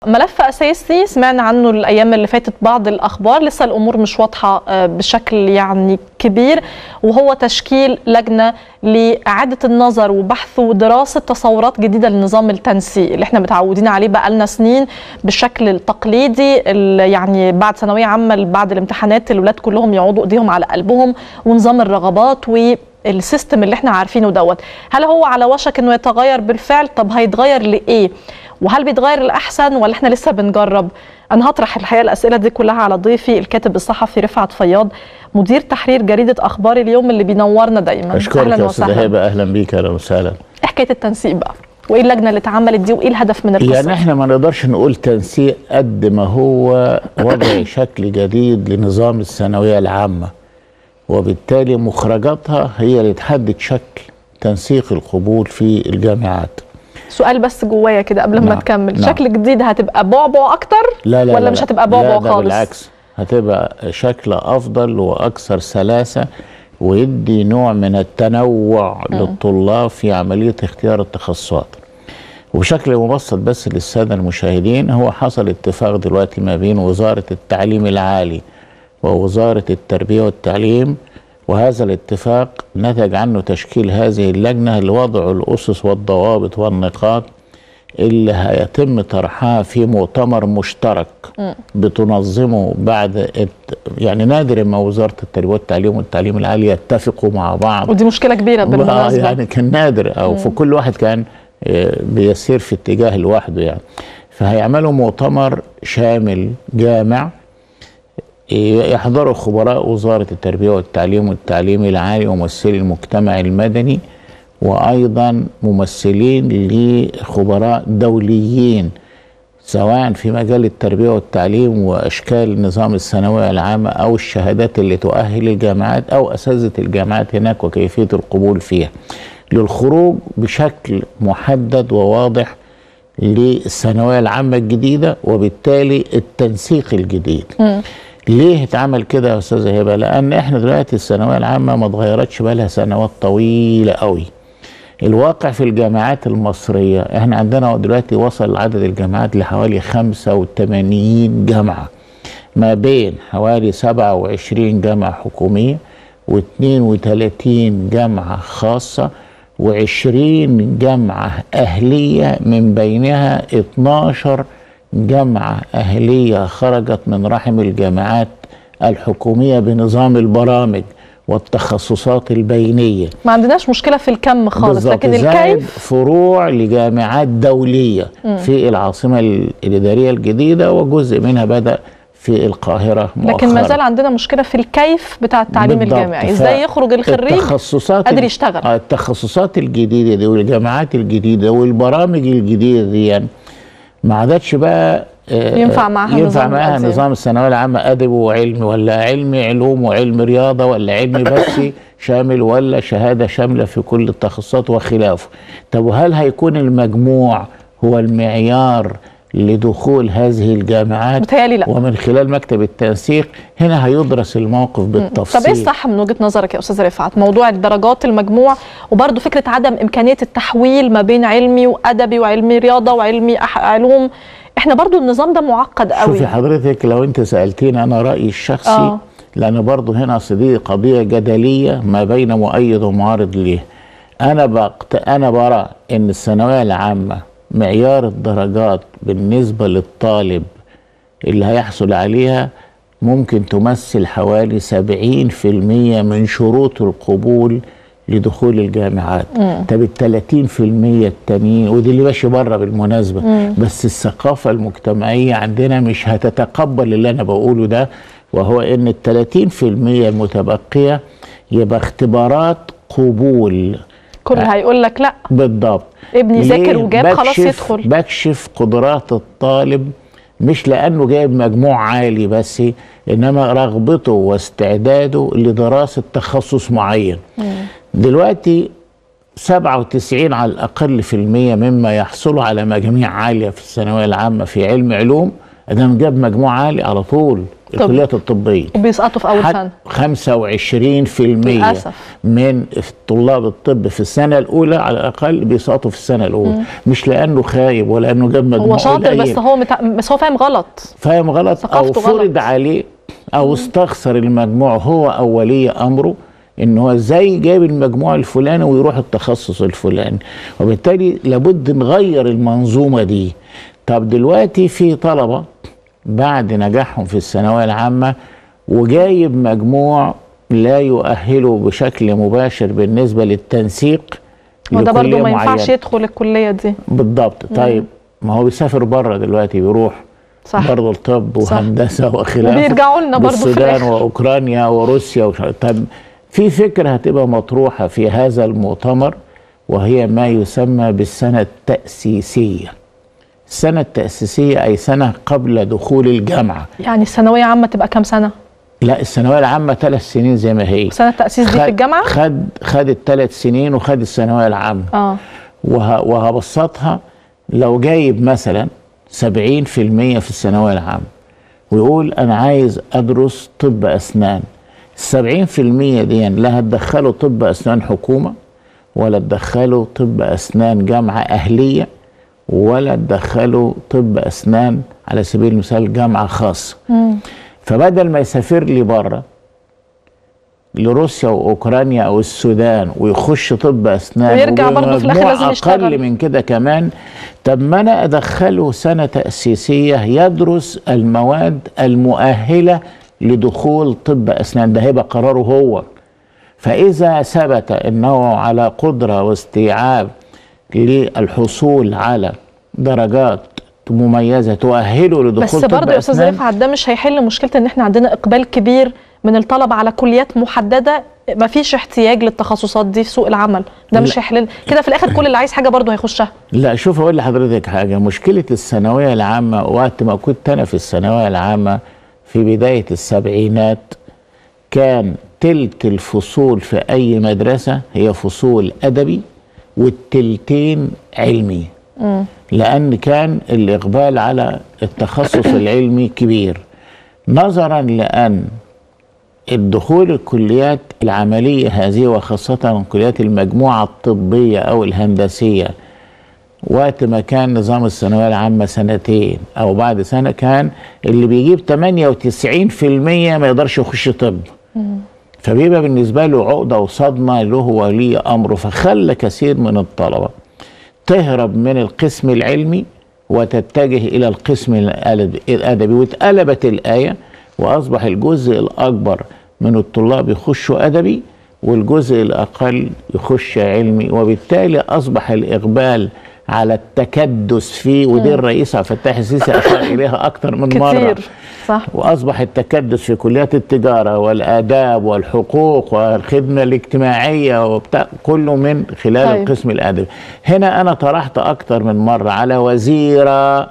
ملف اساسي سمعنا عنه الايام اللي فاتت بعض الاخبار لسه الامور مش واضحه آه، بشكل يعني كبير وهو تشكيل لجنه لاعاده النظر وبحث ودراسه تصورات جديده لنظام التنسيق اللي احنا متعودين عليه بقى لنا سنين بالشكل التقليدي يعني بعد ثانويه عامه بعد الامتحانات الاولاد كلهم يقعدوا ايديهم على قلبهم ونظام الرغبات و السيستم اللي احنا عارفينه دوت هل هو على وشك انه يتغير بالفعل طب هيتغير لايه وهل بيتغير الاحسن ولا احنا لسه بنجرب انا هطرح الحقيقه الاسئله دي كلها على ضيفي الكاتب الصحفي رفعت فياض مدير تحرير جريده اخبار اليوم اللي بينورنا دايما اشكرك يا استاذ هبه اهلا بيك اهلا وسهلا إيه حكايه التنسيق بقى وايه اللجنه اللي اتعملت دي وايه الهدف من القصه يعني احنا ما نقدرش نقول تنسيق قد ما هو وضع شكل جديد لنظام الثانويه العامه وبالتالي مخرجاتها هي اللي تحدد شكل تنسيق القبول في الجامعات سؤال بس جوايا كده قبل ما نعم. تكمل نعم. شكل جديد هتبقى بعبع اكتر لا لا ولا لا مش هتبقى بعبع خالص بالعكس هتبقى شكل افضل واكثر سلاسه ويدي نوع من التنوع م. للطلاب في عمليه اختيار التخصصات وبشكل مبسط بس للساده المشاهدين هو حصل اتفاق دلوقتي ما بين وزاره التعليم العالي ووزاره التربيه والتعليم وهذا الاتفاق نتج عنه تشكيل هذه اللجنة لوضع الأسس والضوابط والنقاط اللي هيتم طرحها في مؤتمر مشترك بتنظمه بعد يعني نادر ما وزاره التربيه والتعليم والتعليم العالي يتفقوا مع بعض ودي مشكله كبيره بالمناسبه يعني كان نادر او في كل واحد كان آه، بيسير في اتجاه لوحده يعني فهيعملوا مؤتمر شامل جامع يحضروا خبراء وزارة التربية والتعليم والتعليم العالي وممثلي المجتمع المدني وأيضا ممثلين لخبراء دوليين سواء في مجال التربية والتعليم وأشكال نظام الثانوية العامة أو الشهادات اللي تؤهل الجامعات أو أساتذة الجامعات هناك وكيفية القبول فيها للخروج بشكل محدد وواضح للثانوية العامة الجديدة وبالتالي التنسيق الجديد م. ليه اتعمل كده يا استاذه هبه؟ لان احنا دلوقتي الثانويه العامه ما اتغيرتش بقى لها سنوات طويله قوي. الواقع في الجامعات المصريه احنا عندنا دلوقتي وصل عدد الجامعات لحوالي 85 جامعه ما بين حوالي 27 جامعه حكوميه و32 جامعه خاصه و20 جامعه اهليه من بينها 12 جامعة أهلية خرجت من رحم الجامعات الحكومية بنظام البرامج والتخصصات البينية ما عندناش مشكلة في الكم خالص لكن الكيف فروع لجامعات دولية م. في العاصمة الإدارية الجديدة وجزء منها بدأ في القاهرة مؤخرا لكن ما زال عندنا مشكلة في الكيف بتاع التعليم بالضبط. الجامعي ازاي يخرج الخريج التخصصات قادر يشتغل التخصصات الجديدة دي والجامعات الجديدة والبرامج الجديدة دي يعني ما عادتش بقى آه، ينفع معاها ينفع معاها نظام الثانويه العامه ادب وعلم ولا علم علوم وعلم رياضه ولا علم بس شامل ولا شهاده شامله في كل التخصصات وخلافه طب وهل هيكون المجموع هو المعيار لدخول هذه الجامعات متهيألي لا ومن خلال مكتب التنسيق هنا هيدرس الموقف بالتفصيل طب ايه الصح من وجهه نظرك يا استاذ رفعت موضوع الدرجات المجموع وبرده فكره عدم امكانيه التحويل ما بين علمي وادبي وعلمي رياضه وعلمي علوم احنا برضو النظام ده معقد قوي شوفي حضرتك لو انت سالتيني انا رايي الشخصي آه. لان برضو هنا دي قضيه جدليه ما بين مؤيد ومعارض ليه انا بقت انا برى ان الثانويه العامه معيار الدرجات بالنسبة للطالب اللي هيحصل عليها ممكن تمثل حوالي سبعين في المية من شروط القبول لدخول الجامعات طب التلاتين في المية التانيين ودي اللي ماشي بره بالمناسبة مم. بس الثقافة المجتمعية عندنا مش هتتقبل اللي أنا بقوله ده وهو إن التلاتين في المية المتبقية يبقى اختبارات قبول كل هيقول لك لا بالضبط ابني ذاكر وجاب خلاص يدخل بكشف قدرات الطالب مش لانه جايب مجموع عالي بس انما رغبته واستعداده لدراسه تخصص معين مم. دلوقتي 97 على الاقل في المية مما يحصلوا على مجاميع عاليه في الثانويه العامه في علم علوم ادام جاب مجموع عالي على طول طب. الكليات الطبيه وبيسقطوا في اول حت- سنه 25% للأسف. من طلاب الطب في السنة الأولى على الأقل بيسقطوا في السنة الأولى مش لأنه خايب ولا أنه جاب مجموع هو شاطر قليل. بس هو متع... بس هو فاهم غلط فاهم غلط أو ثقافته فرض غلط. عليه أو استخسر المجموع هو أولي أمره ان هو ازاي جايب المجموع الفلاني ويروح التخصص الفلاني وبالتالي لابد نغير المنظومه دي طب دلوقتي في طلبه بعد نجاحهم في الثانويه العامه وجايب مجموع لا يؤهله بشكل مباشر بالنسبه للتنسيق وده برضه لكلية ما ينفعش معينة. يدخل الكليه دي بالضبط طيب ما هو بيسافر بره دلوقتي بيروح صح برضه الطب صح. وهندسه وخلافه وبيرجعوا لنا برضه في بالسودان الآخر. واوكرانيا وروسيا وش... طب في فكره هتبقى مطروحه في هذا المؤتمر وهي ما يسمى بالسنه التاسيسيه السنه التاسيسيه اي سنه قبل دخول الجامعه يعني الثانويه عامه تبقى كام سنه لا الثانويه العامه ثلاث سنين زي ما هي سنه التاسيس دي في الجامعه خد خد الثلاث سنين وخد الثانويه العامه اه وه... وهبسطها لو جايب مثلا 70% في الثانويه العامه ويقول انا عايز ادرس طب اسنان ال 70% دي لا هتدخله طب اسنان حكومه ولا تدخله طب اسنان جامعه اهليه ولا تدخله طب اسنان على سبيل المثال جامعه خاصه فبدل ما يسافر لي بره لروسيا واوكرانيا او السودان ويخش طب اسنان ويرجع برضه في الآخر وبمجموع لازم يشتغل. اقل من كده كمان طب ما انا ادخله سنه تاسيسيه يدرس المواد المؤهله لدخول طب اسنان ده هيبقى قراره هو فاذا ثبت انه على قدره واستيعاب للحصول على درجات مميزه تؤهله لدخول بس طب برضه يا استاذ اسنان رفعت ده مش هيحل مشكله ان احنا عندنا اقبال كبير من الطلبه على كليات محدده ما فيش احتياج للتخصصات دي في سوق العمل ده مش لا. هيحل كده في الاخر كل اللي عايز حاجه برضه هيخشها لا شوف اقول لحضرتك حاجه مشكله الثانويه العامه وقت ما كنت انا في الثانويه العامه في بدايه السبعينات كان تلت الفصول في اي مدرسه هي فصول ادبي والتلتين علمي لان كان الاقبال على التخصص العلمي كبير نظرا لان الدخول الكليات العملية هذه وخاصة كليات المجموعة الطبية أو الهندسية وقت ما كان نظام الثانوية العامة سنتين أو بعد سنة كان اللي بيجيب 98% ما يقدرش يخش طب فبيبقى بالنسبة له عقدة وصدمة له ولي أمره فخلى كثير من الطلبة تهرب من القسم العلمي وتتجه إلى القسم الأدبي- الأدبي واتقلبت الآية وأصبح الجزء الأكبر من الطلاب يخشوا أدبي والجزء الأقل يخش علمي وبالتالي أصبح الإقبال على التكدس فيه ودي الرئيس عبد الفتاح السيسي أشار إليها أكثر من مرة كتير صح واصبح التكدس في كليات التجاره والاداب والحقوق والخدمه الاجتماعيه وبتاع كله من خلال طيب. طيب. القسم الادبي هنا انا طرحت اكتر من مره على وزير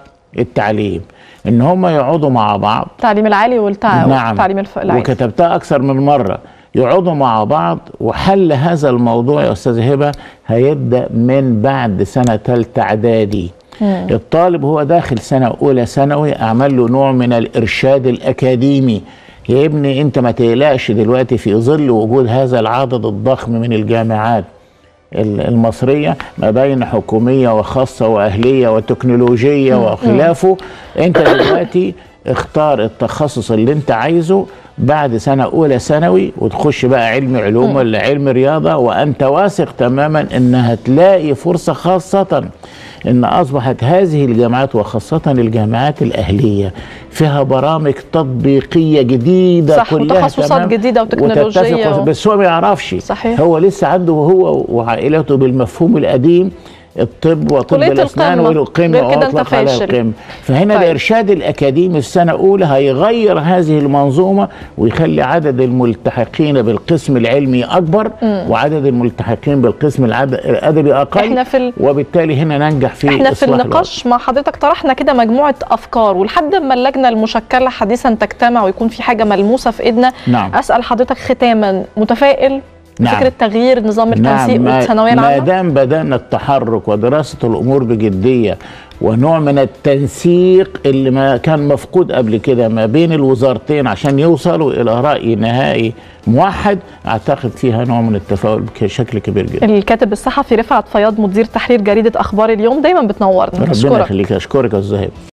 التعليم ان هم يقعدوا مع بعض التعليم العالي والتع... نعم والتعليم الف... العالي وكتبتها اكثر من مره يقعدوا مع بعض وحل هذا الموضوع يا استاذ هبه هيبدا من بعد سنه ثالثه اعدادي الطالب هو داخل سنه اولى ثانوي اعمل له نوع من الارشاد الاكاديمي يا ابني انت ما تقلقش دلوقتي في ظل وجود هذا العدد الضخم من الجامعات ال- المصرية ما بين حكومية وخاصة وأهلية وتكنولوجية وخلافه أنت دلوقتي اختار التخصص اللي أنت عايزه بعد سنة أولى ثانوي وتخش بقى علم علوم ولا علم رياضة وأنت واثق تماما أنها تلاقي فرصة خاصة ان اصبحت هذه الجامعات وخاصه الجامعات الاهليه فيها برامج تطبيقيه جديده صح، كلها وتخصصات تمام جديدة وتكنولوجية وتتفق و- بس هو ما يعرفش صحيح. هو لسه عنده هو وعائلته بالمفهوم القديم الطب وطب كلية الاسنان القمة. والقمه غير كده أنت وأطلق عليها فاشل. القمه فهنا طيب. الارشاد الاكاديمي في السنه الاولى هيغير هذه المنظومه ويخلي عدد الملتحقين بالقسم العلمي اكبر وعدد الملتحقين بالقسم العد- الادبي اقل إحنا في ال- وبالتالي هنا ننجح في احنا في إصلاح الوضع. النقاش مع حضرتك طرحنا كده مجموعه افكار ولحد ما اللجنه المشكله حديثا تجتمع ويكون في حاجه ملموسه في ايدنا نعم. اسال حضرتك ختاما متفائل نعم. فكره تغيير نظام التنسيق ما- والثانويه ما العامه دام بدأنا التحرك ودراسة الأمور بجدية ونوع من التنسيق اللي ما كان مفقود قبل كده ما بين الوزارتين عشان يوصلوا إلى رأي نهائي موحد أعتقد فيها نوع من التفاؤل بشكل كبير جدا الكاتب الصحفي رفعت فياض مدير تحرير جريده اخبار اليوم دايما بتنورنا ربنا أشكرك. يخليك أشكرك يا أستاذ زهير